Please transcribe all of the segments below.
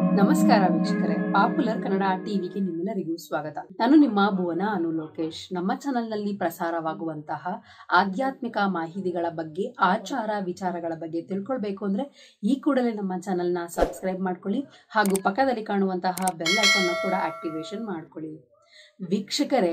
ನಮಸ್ಕಾರ ವೀಕ್ಷಕರೇ ಪಾಪ್ಯುಲರ್ ಕನ್ನಡ ಟಿವಿಗೆ ನಿಮ್ಮೆಲ್ಲರಿಗೂ ಸ್ವಾಗತ ನಾನು ನಿಮ್ಮ ಭುವನ ಅನು ಲೋಕೇಶ್ ನಮ್ಮ ಚಾನೆಲ್ನಲ್ಲಿ ಪ್ರಸಾರವಾಗುವಂತಹ ಆಧ್ಯಾತ್ಮಿಕ ಮಾಹಿತಿಗಳ ಬಗ್ಗೆ ಆಚಾರ ವಿಚಾರಗಳ ಬಗ್ಗೆ ತಿಳ್ಕೊಳ್ಬೇಕು ಅಂದ್ರೆ ಈ ಕೂಡಲೇ ನಮ್ಮ ಚಾನೆಲ್ನ ಸಬ್ಸ್ಕ್ರೈಬ್ ಮಾಡ್ಕೊಳ್ಳಿ ಹಾಗೂ ಪಕ್ಕದಲ್ಲಿ ಕಾಣುವಂತಹ ಬೆಲ್ ಐಕಾನ್ ಕೂಡ ಆಕ್ಟಿವೇಶನ್ ಮಾಡ್ಕೊಳ್ಳಿ ವೀಕ್ಷಕರೇ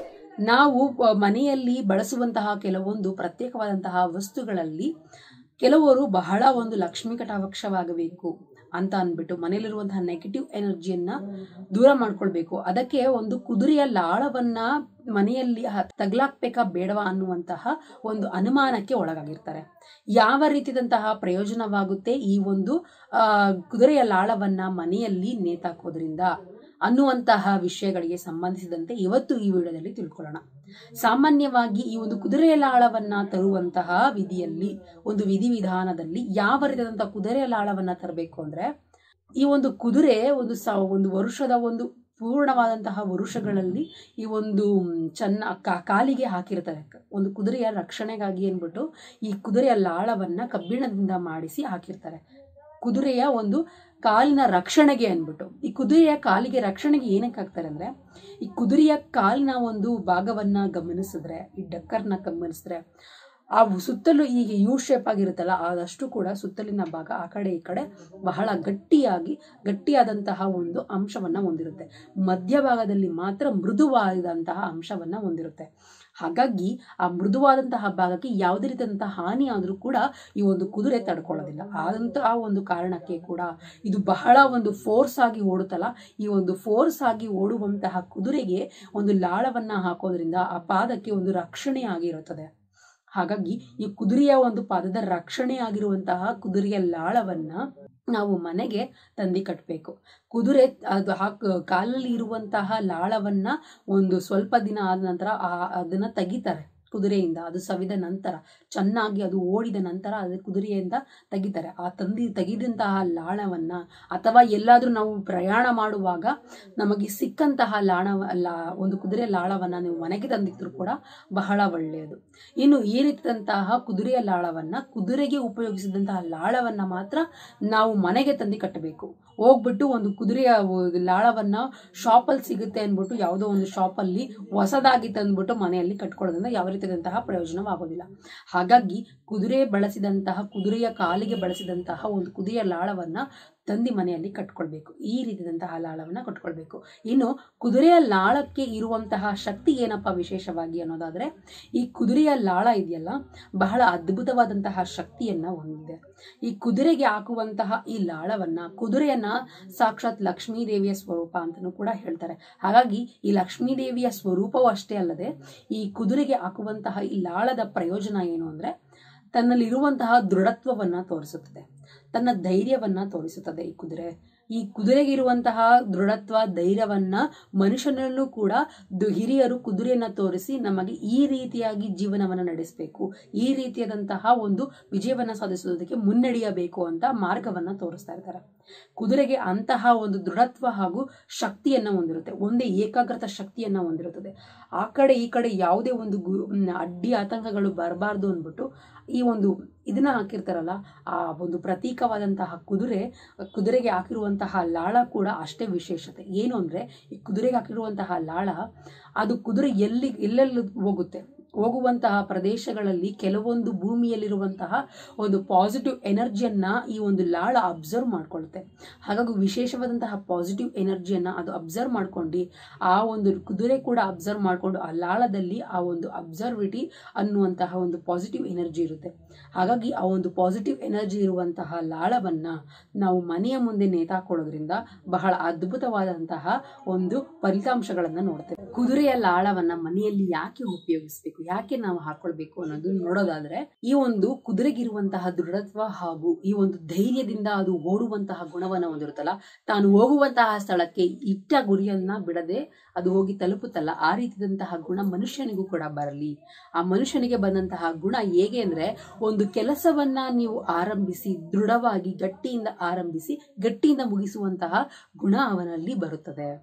ನಾವು ಅ, ಮನೆಯಲ್ಲಿ ಬಳಸುವಂತಹ ಕೆಲವೊಂದು ಪ್ರತ್ಯೇಕವಾದಂತಹ ವಸ್ತುಗಳಲ್ಲಿ ಕೆಲವರು ಬಹಳ ಒಂದು ಲಕ್ಷ್ಮಿ ಕಟಾಕ್ಷವಾಗಬೇಕು ಅಂತ ಅಂದ್ಬಿಟ್ಟು ಮನೆಯಲ್ಲಿರುವಂತಹ ನೆಗೆಟಿವ್ ಎನರ್ಜಿಯನ್ನ ದೂರ ಮಾಡ್ಕೊಳ್ಬೇಕು ಅದಕ್ಕೆ ಒಂದು ಕುದುರೆಯ ಲಾಳವನ್ನ ಮನೆಯಲ್ಲಿ ಹ- ತಗ್ಲಾಕ್ಬೇಕಾ ಬೇಡವಾ ಅನ್ನುವಂತಹ ಒಂದು ಅನುಮಾನಕ್ಕೆ ಒಳಗಾಗಿರ್ತಾರೆ ಯಾವ ರೀತಿಯಾದಂತಹ ಪ್ರಯೋಜನವಾಗುತ್ತೆ ಈ ಒಂದು ಆ ಕುದುರೆಯ ಲಾಳವನ್ನ ಮನೆಯಲ್ಲಿ ನೇತಾಕೋದ್ರಿಂದ ಅನ್ನುವಂತಹ ವಿಷಯಗಳಿಗೆ ಸಂಬಂಧಿಸಿದಂತೆ ಇವತ್ತು ಈ ವಿಡಿಯೋದಲ್ಲಿ ತಿಳ್ಕೊಳ್ಳೋಣ ಸಾಮಾನ್ಯವಾಗಿ ಈ ಒಂದು ಕುದುರೆಯ ಲಾಳವನ್ನ ತರುವಂತಹ ವಿಧಿಯಲ್ಲಿ ಒಂದು ವಿಧಿವಿಧಾನದಲ್ಲಿ ಯಾವ ರೀತಿಯಾದಂತಹ ಕುದುರೆಯ ಲಾಳವನ್ನ ತರಬೇಕು ಅಂದ್ರೆ ಈ ಒಂದು ಕುದುರೆ ಒಂದು ಸ ಒಂದು ವರುಷದ ಒಂದು ಪೂರ್ಣವಾದಂತಹ ವರುಷಗಳಲ್ಲಿ ಈ ಒಂದು ಮ್, ಚೆನ್ನ ಕಾ- ಕಾಲಿಗೆ ಹಾಕಿರ್ತಾರೆ ಒಂದು ಕುದುರೆಯ ರಕ್ಷಣೆಗಾಗಿ ಏನ್ಬಿಟ್ಟು ಈ ಕುದುರೆಯ ಲಾಳವನ್ನ ಕಬ್ಬಿಣದಿಂದ ಮಾಡಿಸಿ ಹಾಕಿರ್ತಾರೆ ಕುದುರೆಯ ಒಂದು ಕಾಲಿನ ರಕ್ಷಣೆಗೆ ಅನ್ಬಿಟ್ಟು ಈ ಕುದುರೆಯ ಕಾಲಿಗೆ ರಕ್ಷಣೆಗೆ ಏನಕ್ಕೆ ಹಾಕ್ತಾರೆ ಅಂದ್ರೆ ಈ ಕುದುರೆಯ ಕಾಲಿನ ಒಂದು ಭಾಗವನ್ನ ಗಮನಿಸಿದ್ರೆ ಈ ಡಕ್ಕರ್ನ ಗಮನಿಸಿದ್ರೆ ಆ ಸುತ್ತಲೂ ಈಗ ಯು ಶೇಪ್ ಆಗಿರುತ್ತಲ್ಲ ಆದಷ್ಟು ಕೂಡ ಸುತ್ತಲಿನ ಭಾಗ ಆ ಕಡೆ ಈ ಕಡೆ ಬಹಳ ಗಟ್ಟಿಯಾಗಿ ಗಟ್ಟಿಯಾದಂತಹ ಒಂದು ಅಂಶವನ್ನ ಹೊಂದಿರುತ್ತೆ ಮಧ್ಯಭಾಗದಲ್ಲಿ ಮಾತ್ರ ಮೃದುವಾದಂತಹ ಅಂಶವನ್ನ ಹೊಂದಿರುತ್ತೆ ಹಾಗಾಗಿ ಆ ಮೃದುವಾದಂತಹ ಭಾಗಕ್ಕೆ ಯಾವುದೇ ರೀತಿಯಾದಂತಹ ಹಾನಿ ಆದರೂ ಕೂಡ ಈ ಒಂದು ಕುದುರೆ ತಡ್ಕೊಳ್ಳೋದಿಲ್ಲ ಆದಂತಹ ಒಂದು ಕಾರಣಕ್ಕೆ ಕೂಡ ಇದು ಬಹಳ ಒಂದು ಫೋರ್ಸ್ ಆಗಿ ಓಡುತ್ತಲ್ಲ ಈ ಒಂದು ಫೋರ್ಸ್ ಆಗಿ ಓಡುವಂತಹ ಕುದುರೆಗೆ ಒಂದು ಲಾಳವನ್ನ ಹಾಕೋದ್ರಿಂದ ಆ ಪಾದಕ್ಕೆ ಒಂದು ರಕ್ಷಣೆ ಆಗಿರುತ್ತದೆ ಹಾಗಾಗಿ ಈ ಕುದುರೆಯ ಒಂದು ಪಾದದ ರಕ್ಷಣೆ ಆಗಿರುವಂತಹ ಕುದುರೆಯ ಲಾಳವನ್ನ ನಾವು ಮನೆಗೆ ತಂದಿ ಕಟ್ಟಬೇಕು ಕುದುರೆ ಅದು ಹಾಕ್ ಕಾಲಲ್ಲಿ ಇರುವಂತಹ ಲಾಳವನ್ನ ಒಂದು ಸ್ವಲ್ಪ ದಿನ ಆದ ನಂತರ ಆ- ಅದನ್ನ ತೆಗಿತಾರೆ ಕುದುರೆಯಿಂದ ಅದು ಸವಿದ ನಂತರ ಚೆನ್ನಾಗಿ ಅದು ಓಡಿದ ನಂತರ ಅದು ಕುದುರೆಯಿಂದ ತೆಗಿತಾರೆ ಆ ತಂದಿ ತೆಗೆದಂತಹ ಲಾಳವನ್ನ ಅಥವಾ ಎಲ್ಲಾದ್ರೂ ನಾವು ಪ್ರಯಾಣ ಮಾಡುವಾಗ ನಮಗೆ ಸಿಕ್ಕಂತಹ ಲಾಣ ಲಾ ಒಂದು ಕುದುರೆ ಲಾಳವನ್ನ ನೀವು ಮನೆಗೆ ತಂದಿದ್ರು ಕೂಡ ಬಹಳ ಒಳ್ಳೆಯದು ಇನ್ನು ಈ ರೀತಿಯಾದಂತಹ ಕುದುರೆಯ ಲಾಳವನ್ನ ಕುದುರೆಗೆ ಉಪಯೋಗಿಸಿದಂತಹ ಲಾಳವನ್ನ ಮಾತ್ರ ನಾವು ಮನೆಗೆ ತಂದು ಕಟ್ಟಬೇಕು ಹೋಗ್ಬಿಟ್ಟು ಒಂದು ಕುದುರೆಯ ಒಂದು ಲಾಳವನ್ನ ಶಾಪಲ್ಲಿ ಸಿಗುತ್ತೆ ಅಂದ್ಬಿಟ್ಟು ಯಾವುದೋ ಒಂದು ಶಾಪಲ್ಲಿ ಹೊಸದಾಗಿ ತಂದ್ಬಿಟ್ಟು ಮನೆಯಲ್ಲಿ ಕಟ್ಕೊಳ್ಳೋದ್ರಿಂದ ಯಾವ ರೀತಿಯಾದಂತಹ ಪ್ರಯೋಜನವಾಗೋದಿಲ್ಲ ಹಾಗಾಗಿ ಕುದುರೆ ಬಳಸಿದಂತಹ ಕುದುರೆಯ ಕಾಲಿಗೆ ಬಳಸಿದಂತಹ ಒಂದು ಕುದುರೆಯ ಲಾಳವನ್ನ ತಂದಿ ಮನೆಯಲ್ಲಿ ಕಟ್ಕೊಳ್ಬೇಕು ಈ ರೀತಿಯಾದಂತಹ ಲಾಳವನ್ನ ಕಟ್ಕೊಳ್ಬೇಕು ಇನ್ನು ಕುದುರೆಯ ಲಾಳಕ್ಕೆ ಇರುವಂತಹ ಶಕ್ತಿ ಏನಪ್ಪಾ ವಿಶೇಷವಾಗಿ ಅನ್ನೋದಾದ್ರೆ ಈ ಕುದುರೆಯ ಲಾಳ ಇದೆಯಲ್ಲ ಬಹಳ ಅದ್ಭುತವಾದಂತಹ ಶಕ್ತಿಯನ್ನ ಹೊಂದಿದೆ ಈ ಕುದುರೆಗೆ ಹಾಕುವಂತಹ ಈ ಲಾಳವನ್ನ ಕುದುರೆಯನ್ನ ಸಾಕ್ಷಾತ್ ಲಕ್ಷ್ಮೀ ದೇವಿಯ ಸ್ವರೂಪ ಅಂತಲೂ ಕೂಡ ಹೇಳ್ತಾರೆ ಹಾಗಾಗಿ ಈ ಲಕ್ಷ್ಮೀ ದೇವಿಯ ಸ್ವರೂಪವೂ ಅಷ್ಟೇ ಅಲ್ಲದೆ ಈ ಕುದುರೆಗೆ ಹಾಕುವಂತಹ ಈ ಲಾಳದ ಪ್ರಯೋಜನ ಏನು ಅಂದ್ರೆ ತನ್ನಲ್ಲಿರುವಂತಹ ದೃಢತ್ವವನ್ನ ತೋರಿಸುತ್ತದೆ ತನ್ನ ಧೈರ್ಯವನ್ನ ತೋರಿಸುತ್ತದೆ ಈ ಕುದುರೆ ಈ ಕುದುರೆಗೆ ಇರುವಂತಹ ದೃಢತ್ವ ಧೈರ್ಯವನ್ನ ಮನುಷ್ಯನಲ್ಲೂ ಕೂಡ ದು- ಹಿರಿಯರು ಕುದುರೆಯನ್ನ ತೋರಿಸಿ ನಮಗೆ ಈ ರೀತಿಯಾಗಿ ಜೀವನವನ್ನ ನಡೆಸಬೇಕು ಈ ರೀತಿಯಾದಂತಹ ಒಂದು ವಿಜಯವನ್ನ ಸಾಧಿಸುವುದಕ್ಕೆ ಮುನ್ನಡೆಯಬೇಕು ಅಂತ ಮಾರ್ಗವನ್ನ ತೋರಿಸ್ತಾ ಇರ್ತಾರೆ ಕುದುರೆಗೆ ಅಂತಹ ಒಂದು ದೃಢತ್ವ ಹಾಗೂ ಶಕ್ತಿಯನ್ನ ಹೊಂದಿರುತ್ತೆ ಒಂದೇ ಏಕಾಗ್ರತ ಶಕ್ತಿಯನ್ನ ಹೊಂದಿರುತ್ತದೆ ಆ ಕಡೆ ಈ ಕಡೆ ಯಾವುದೇ ಒಂದು ಗು- ಮ್, ಅಡ್ಡಿ ಆತಂಕಗಳು ಬರಬಾರ್ದು ಅಂದ್ಬಿಟ್ಟು ಈ ಒಂದು ಇದನ್ನ ಹಾಕಿರ್ತಾರಲ್ಲ ಆ ಒಂದು ಪ್ರತೀಕವಾದಂತಹ ಕುದುರೆ ಕುದುರೆಗೆ ಹಾಕಿರುವಂತಹ ಲಾಳ ಕೂಡ ಅಷ್ಟೇ ವಿಶೇಷತೆ ಏನು ಅಂದ್ರೆ ಈ ಕುದುರೆಗೆ ಹಾಕಿರುವಂತಹ ಲಾಳ ಅದು ಕುದುರೆ ಎಲ್ಲಿ ಎಲ್ಲೆಲ್ಲಿ ಹೋಗುತ್ತೆ ಹೋಗುವಂತಹ ಪ್ರದೇಶಗಳಲ್ಲಿ ಕೆಲವೊಂದು ಭೂಮಿಯಲ್ಲಿರುವಂತಹ ಒಂದು ಪಾಸಿಟಿವ್ ಎನರ್ಜಿಯನ್ನ ಈ ಒಂದು ಲಾಳ ಅಬ್ಸರ್ವ್ ಮಾಡ್ಕೊಳುತ್ತೆ ಹಾಗಾಗಿ ವಿಶೇಷವಾದಂತಹ ಪಾಸಿಟಿವ್ ಎನರ್ಜಿಯನ್ನ ಅದು ಅಬ್ಸರ್ವ್ ಮಾಡ್ಕೊಂಡು ಆ ಒಂದು ಕುದುರೆ ಕೂಡ ಅಬ್ಸರ್ವ್ ಮಾಡ್ಕೊಂಡು ಆ ಲಾಳದಲ್ಲಿ ಆ ಒಂದು ಅಬ್ಸರ್ವಿಟಿ ಅನ್ನುವಂತಹ ಒಂದು ಪಾಸಿಟಿವ್ ಎನರ್ಜಿ ಇರುತ್ತೆ ಹಾಗಾಗಿ ಆ ಒಂದು ಪಾಸಿಟಿವ್ ಎನರ್ಜಿ ಇರುವಂತಹ ಲಾಳವನ್ನ ನಾವು ಮನೆಯ ಮುಂದೆ ನೇತಾಕೊಳ್ಳೋದ್ರಿಂದ ಬಹಳ ಅದ್ಭುತವಾದಂತಹ ಒಂದು ಫಲಿತಾಂಶಗಳನ್ನ ನೋಡ್ತೇವೆ ಕುದುರೆಯ ಲಾಳವನ್ನ ಮನೆಯಲ್ಲಿ ಯಾಕೆ ಉಪಯೋಗಿಸ್ಬೇಕು ಯಾಕೆ ನಾವು ಹಾಕೊಳ್ಬೇಕು ಅನ್ನೋದು ನೋಡೋದಾದ್ರೆ ಈ ಒಂದು ಕುದುರೆಗಿರುವಂತಹ ದೃಢತ್ವ ಹಾಗೂ ಈ ಒಂದು ಧೈರ್ಯದಿಂದ ಅದು ಓಡುವಂತಹ ಗುಣವನ್ನ ಹೊಂದಿರುತ್ತಲ್ಲ ತಾನು ಹೋಗುವಂತಹ ಸ್ಥಳಕ್ಕೆ ಇಟ್ಟ ಗುರಿಯನ್ನ ಬಿಡದೆ ಅದು ಹೋಗಿ ತಲುಪುತ್ತಲ್ಲ ಆ ರೀತಿಯಾದಂತಹ ಗುಣ ಮನುಷ್ಯನಿಗೂ ಕೂಡ ಬರಲಿ ಆ ಮನುಷ್ಯನಿಗೆ ಬಂದಂತಹ ಗುಣ ಹೇಗೆ ಅಂದ್ರೆ ಒಂದು ಕೆಲಸವನ್ನ ನೀವು ಆರಂಭಿಸಿ ದೃಢವಾಗಿ ಗಟ್ಟಿಯಿಂದ ಆರಂಭಿಸಿ ಗಟ್ಟಿಯಿಂದ ಮುಗಿಸುವಂತಹ ಗುಣ ಅವನಲ್ಲಿ ಬರುತ್ತದೆ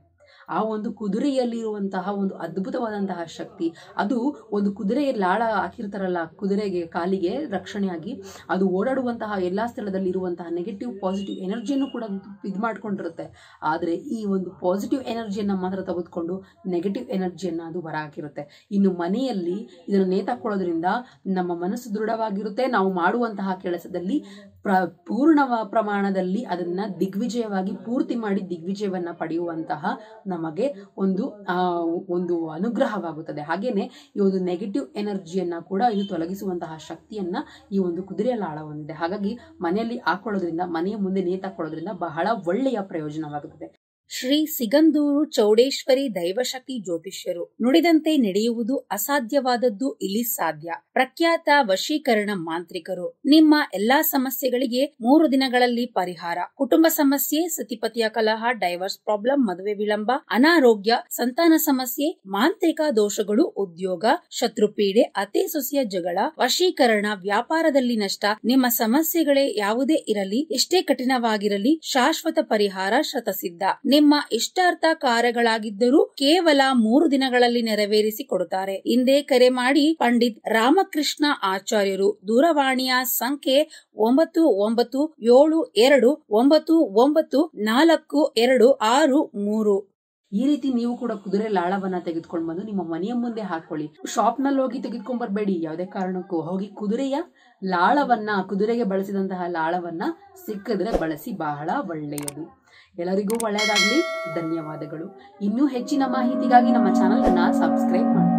ಆ ಒಂದು ಕುದುರೆಯಲ್ಲಿರುವಂತಹ ಒಂದು ಅದ್ಭುತವಾದಂತಹ ಶಕ್ತಿ ಅದು ಒಂದು ಕುದುರೆ ಲಾಳ ಹಾಕಿರ್ತಾರಲ್ಲ ಕುದುರೆಗೆ ಕಾಲಿಗೆ ರಕ್ಷಣೆಯಾಗಿ ಅದು ಓಡಾಡುವಂತಹ ಎಲ್ಲಾ ಸ್ಥಳದಲ್ಲಿ ಇರುವಂತಹ ನೆಗೆಟಿವ್ ಪಾಸಿಟಿವ್ ಎನರ್ಜಿಯನ್ನು ಕೂಡ ಇದು ಮಾಡ್ಕೊಂಡಿರುತ್ತೆ ಆದರೆ ಈ ಒಂದು ಪಾಸಿಟಿವ್ ಎನರ್ಜಿಯನ್ನ ಮಾತ್ರ ತೆಗೆದುಕೊಂಡು ನೆಗೆಟಿವ್ ಎನರ್ಜಿಯನ್ನ ಅದು ಹೊರ ಹಾಕಿರುತ್ತೆ ಇನ್ನು ಮನೆಯಲ್ಲಿ ಇದನ್ನು ನೇತಾಕೊಳ್ಳೋದ್ರಿಂದ ನಮ್ಮ ಮನಸ್ಸು ದೃಢವಾಗಿರುತ್ತೆ ನಾವು ಮಾಡುವಂತಹ ಕೆಲಸದಲ್ಲಿ ಪ್ರ ಪೂರ್ಣ ಪ್ರಮಾಣದಲ್ಲಿ ಅದನ್ನ ದಿಗ್ವಿಜಯವಾಗಿ ಪೂರ್ತಿ ಮಾಡಿ ದಿಗ್ವಿಜಯವನ್ನ ಪಡೆಯುವಂತಹ ನಮಗೆ ಒಂದು ಆ ಒಂದು ಅನುಗ್ರಹವಾಗುತ್ತದೆ ಹಾಗೇನೆ ಈ ಒಂದು ನೆಗೆಟಿವ್ ಎನರ್ಜಿಯನ್ನ ಕೂಡ ಇದು ತೊಲಗಿಸುವಂತಹ ಶಕ್ತಿಯನ್ನ ಈ ಒಂದು ಕುದುರೆ ಲಾಳ ಹೊಂದಿದೆ ಹಾಗಾಗಿ ಮನೆಯಲ್ಲಿ ಹಾಕೊಳ್ಳೋದ್ರಿಂದ ಮನೆಯ ಮುಂದೆ ನೇತಾಕೊಳ್ಳೋದ್ರಿಂದ ಬಹಳ ಒಳ್ಳೆಯ ಪ್ರಯೋಜನವಾಗುತ್ತದೆ ಶ್ರೀ ಸಿಗಂದೂರು ಚೌಡೇಶ್ವರಿ ದೈವಶಕ್ತಿ ಜ್ಯೋತಿಷ್ಯರು ನುಡಿದಂತೆ ನಡೆಯುವುದು ಅಸಾಧ್ಯವಾದದ್ದು ಇಲ್ಲಿ ಸಾಧ್ಯ ಪ್ರಖ್ಯಾತ ವಶೀಕರಣ ಮಾಂತ್ರಿಕರು ನಿಮ್ಮ ಎಲ್ಲಾ ಸಮಸ್ಯೆಗಳಿಗೆ ಮೂರು ದಿನಗಳಲ್ಲಿ ಪರಿಹಾರ ಕುಟುಂಬ ಸಮಸ್ಯೆ ಸತಿಪತಿಯ ಕಲಹ ಡೈವರ್ಸ್ ಪ್ರಾಬ್ಲಮ್ ಮದುವೆ ವಿಳಂಬ ಅನಾರೋಗ್ಯ ಸಂತಾನ ಸಮಸ್ಯೆ ಮಾಂತ್ರಿಕ ದೋಷಗಳು ಉದ್ಯೋಗ ಶತ್ರುಪೀಡೆ ಅತಿ ಸೊಸೆಯ ಜಗಳ ವಶೀಕರಣ ವ್ಯಾಪಾರದಲ್ಲಿ ನಷ್ಟ ನಿಮ್ಮ ಸಮಸ್ಯೆಗಳೇ ಯಾವುದೇ ಇರಲಿ ಎಷ್ಟೇ ಕಠಿಣವಾಗಿರಲಿ ಶಾಶ್ವತ ಪರಿಹಾರ ಶತಸಿದ್ಧ ನಿಮ್ಮ ಇಷ್ಟಾರ್ಥ ಕಾರ್ಯಗಳಾಗಿದ್ದರೂ ಕೇವಲ ಮೂರು ದಿನಗಳಲ್ಲಿ ನೆರವೇರಿಸಿ ಕೊಡುತ್ತಾರೆ ಹಿಂದೆ ಕರೆ ಮಾಡಿ ಪಂಡಿತ್ ರಾಮಕೃಷ್ಣ ಆಚಾರ್ಯರು ದೂರವಾಣಿಯ ಸಂಖ್ಯೆ ಒಂಬತ್ತು ಒಂಬತ್ತು ಏಳು ಎರಡು ಒಂಬತ್ತು ಒಂಬತ್ತು ನಾಲ್ಕು ಎರಡು ಆರು ಮೂರು ಈ ರೀತಿ ನೀವು ಕೂಡ ಕುದುರೆ ಲಾಳವನ್ನ ತೆಗೆದುಕೊಂಡು ಬಂದು ನಿಮ್ಮ ಮನೆಯ ಮುಂದೆ ಹಾಕೊಳ್ಳಿ ಶಾಪ್ ನಲ್ಲಿ ಹೋಗಿ ತೆಗೆದುಕೊಂಡ್ ಬರ್ಬೇಡಿ ಯಾವುದೇ ಕಾರಣಕ್ಕೂ ಹೋಗಿ ಕುದುರೆಯ ಲಾಳವನ್ನ ಕುದುರೆಗೆ ಬಳಸಿದಂತಹ ಲಾಳವನ್ನ ಸಿಕ್ಕಿದ್ರೆ ಬಳಸಿ ಬಹಳ ಒಳ್ಳೆಯದು ಎಲ್ಲರಿಗೂ ಒಳ್ಳೆಯದಾಗ್ಲಿ ಧನ್ಯವಾದಗಳು ಇನ್ನೂ ಹೆಚ್ಚಿನ ಮಾಹಿತಿಗಾಗಿ ನಮ್ಮ ಚಾನಲ್ ಅನ್ನ ಸಬ್ಸ್ಕ್ರೈಬ್ ಮಾಡಿ